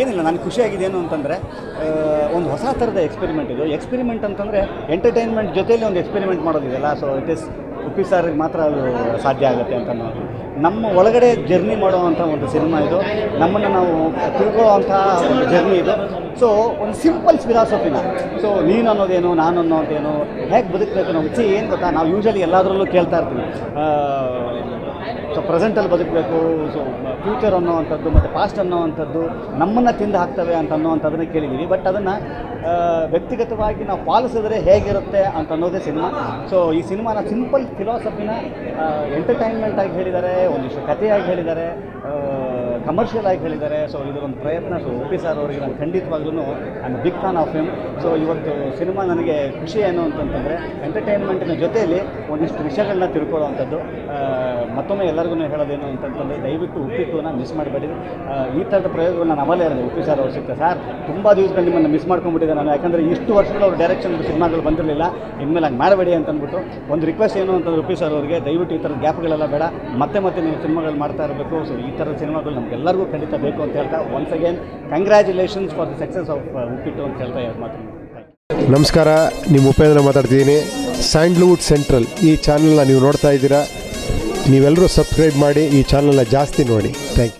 ಏನಿಲ್ಲ ನನಗೆ ಖುಷಿಯಾಗಿದೆ ಏನು ಅಂತಂದರೆ ಒಂದು ಹೊಸ ಥರದ ಎಕ್ಸ್ಪೆರಿಮೆಂಟ್ ಇದು ಎಕ್ಸ್ಪೆರಿಮೆಂಟ್ ಅಂತಂದರೆ ಎಂಟರ್ಟೈನ್ಮೆಂಟ್ ಜೊತೆಯಲ್ಲಿ ಒಂದು ಎಕ್ಸ್ಪೆರಿಮೆಂಟ್ ಮಾಡೋದಿದೆಯಲ್ಲ ಸೊ ಇಟ್ ಇಸ್ ಉಪ್ಪಿ ಸಾರಿಗೆ ಮಾತ್ರ ಅದು ಸಾಧ್ಯ ಆಗುತ್ತೆ ಅಂತ ಅನ್ನೋದು ನಮ್ಮ ಒಳಗಡೆ ಜರ್ನಿ ಮಾಡುವಂಥ ಒಂದು ಸಿನಿಮಾ ಇದು ನಮ್ಮನ್ನು ನಾವು ತಿಳ್ಕೊಳ್ಳೋವಂಥ ಒಂದು ಜರ್ನಿ ಇದು ಸೊ ಒಂದು ಸಿಂಪಲ್ ಫಿಲಾಸಫಿನ ಸೊ ನೀನು ಅನ್ನೋದೇನು ನಾನು ಅನ್ನೋದೇನು ಹೇಗೆ ಬದುಕಬೇಕು ನಾವು ಸಿ ಏನು ಗೊತ್ತಾ ನಾವು ಯೂಶಲಿ ಎಲ್ಲದರಲ್ಲೂ ಕೇಳ್ತಾ ಇರ್ತೀವಿ ಸೊ ಪ್ರೆಸೆಂಟಲ್ಲಿ ಬದುಕಬೇಕು ಸೊ ಫ್ಯೂಚರ್ ಅನ್ನೋವಂಥದ್ದು ಮತ್ತು ಪಾಸ್ಟ್ ಅನ್ನೋವಂಥದ್ದು ನಮ್ಮನ್ನು ತಿಂದು ಹಾಕ್ತವೆ ಅಂತ ಅನ್ನೋವಂಥದ್ದನ್ನು ಕೇಳಿದ್ದೀವಿ ಬಟ್ ಅದನ್ನು ವ್ಯಕ್ತಿಗತವಾಗಿ ನಾವು ಪಾಲಿಸಿದ್ರೆ ಹೇಗಿರುತ್ತೆ ಅಂತ ಅನ್ನೋದೇ ಸಿನಿಮಾ ಸೊ ಈ ಸಿನಿಮಾನ ಸಿಂಪಲ್ ಫಿಲಾಸಫಿನ ಎಂಟರ್ಟೈನ್ಮೆಂಟ್ ಆಗಿ ಹೇಳಿದ್ದಾರೆ ಒಂದಿಷ್ಟು ಕಥೆಯಾಗಿ ಹೇಳಿದ್ದಾರೆ ಕಮರ್ಷಿಯಲ್ ಆಗಿ ಹೇಳಿದ್ದಾರೆ ಸೊ ಇದರ ಒಂದು ಪ್ರಯತ್ನ ಸೊ ಒ ಪಿ ಸರ್ ಅವರಿಗೆ ನಾನು ಖಂಡಿತವಾಗ್ಲೂ I big fan of him so ಇವತ್ತು ಸಿನಿಮಾ ನನಗೆ ಖುಷಿ ಏನು ಅಂತಂತಂದರೆ ಎಂಟರ್ಟೈನ್ಮೆಂಟಿನ ಜೊತೆಯಲ್ಲಿ ಒಂದಿಷ್ಟು ವಿಷಯಗಳನ್ನ ತಿಳ್ಕೊಳ್ಳೋವಂಥದ್ದು ಆ, ಮತ್ತೊಮ್ಮೆ ಎಲ್ಲರಿಗೂ ಹೇಳೋದೇನು ಅಂತಂತಂದರೆ ದಯವಿಟ್ಟು ಉಪ್ಪಿಟ್ಟುನ ಮಿಸ್ ಮಾಡಬೇಡಿ ಆ, ಈ ಥರದ ಪ್ರಯೋಗಗಳನ್ನ ನಾನು ಅವಲೇ ಹೇಳಿದೆ ಉಪ್ಪಿ ಸರ್ ಅವ್ರು ಸಿಗ್ತಾರೆ ಸರ್ ತುಂಬ ದಿವಸಗಳು ನಿಮ್ಮನ್ನು ಮಿಸ್ ಮಾಡ್ಕೊಂಡ್ಬಿಟ್ಟಿದ್ದೆ ನಾನು ಯಾಕಂದರೆ ಇಷ್ಟು ವರ್ಷಗಳು ಅವ್ರ ಡೈರೆಕ್ಷನ್ ಸಿನಿಮಾಗಳು ಬಂದಿರಲಿಲ್ಲ ಇನ್ಮೇಲೆ ಹಂಗೆ ಮಾಡಬೇಡಿ ಅಂತ ಅಂದ್ಬಿಟ್ಟು ಒಂದು ರಿಕ್ವೆಸ್ಟ್ ಏನು ಅಂತಂದ್ರೆ ಉಪ್ಪಿ ಸರ್ ಅವರಿಗೆ ದಯವಿಟ್ಟು ಈ ಥರದ ಗ್ಯಾಪ್ಗಳೆಲ್ಲ ಬೇಡ ಮತ್ತೆ ಮತ್ತೆ ನೀವು ಸಿನಿಮಾಗಳು ಮಾಡ್ತಾ ಇರಬೇಕು ಸೊ ಈ ಥರದ ಸಿನಿಮಾಗಳು ನಮಗೆಲ್ಲರಿಗೂ ಖಂಡಿತ ಬೇಕು ಅಂತ ಹೇಳ್ತಾ once again congratulations for the success of Uppittu ಅಂತ ಹೇಳ್ತಾ ಎರಡು ಮಾತು ನಮಸ್ಕಾರ ನಿಮ್ಮ ಉಪೇಂದ್ರ ಮಾತಾಡ್ತಿದ್ದೀನಿ ಸ್ಯಾಂಡ್ಲ್ವುಡ್ ಸೆಂಟ್ರಲ್ ಈ ಚಾನಲ್ನ ನೀವು ನೋಡ್ತಾ ಇದ್ದೀರಾ ನೀವೆಲ್ಲರೂ ಸಬ್ಸ್ಕ್ರೈಬ್ ಮಾಡಿ ಈ ಚಾನಲ್ನ ಜಾಸ್ತಿ ನೋಡಿ ಥ್ಯಾಂಕ್ ಯು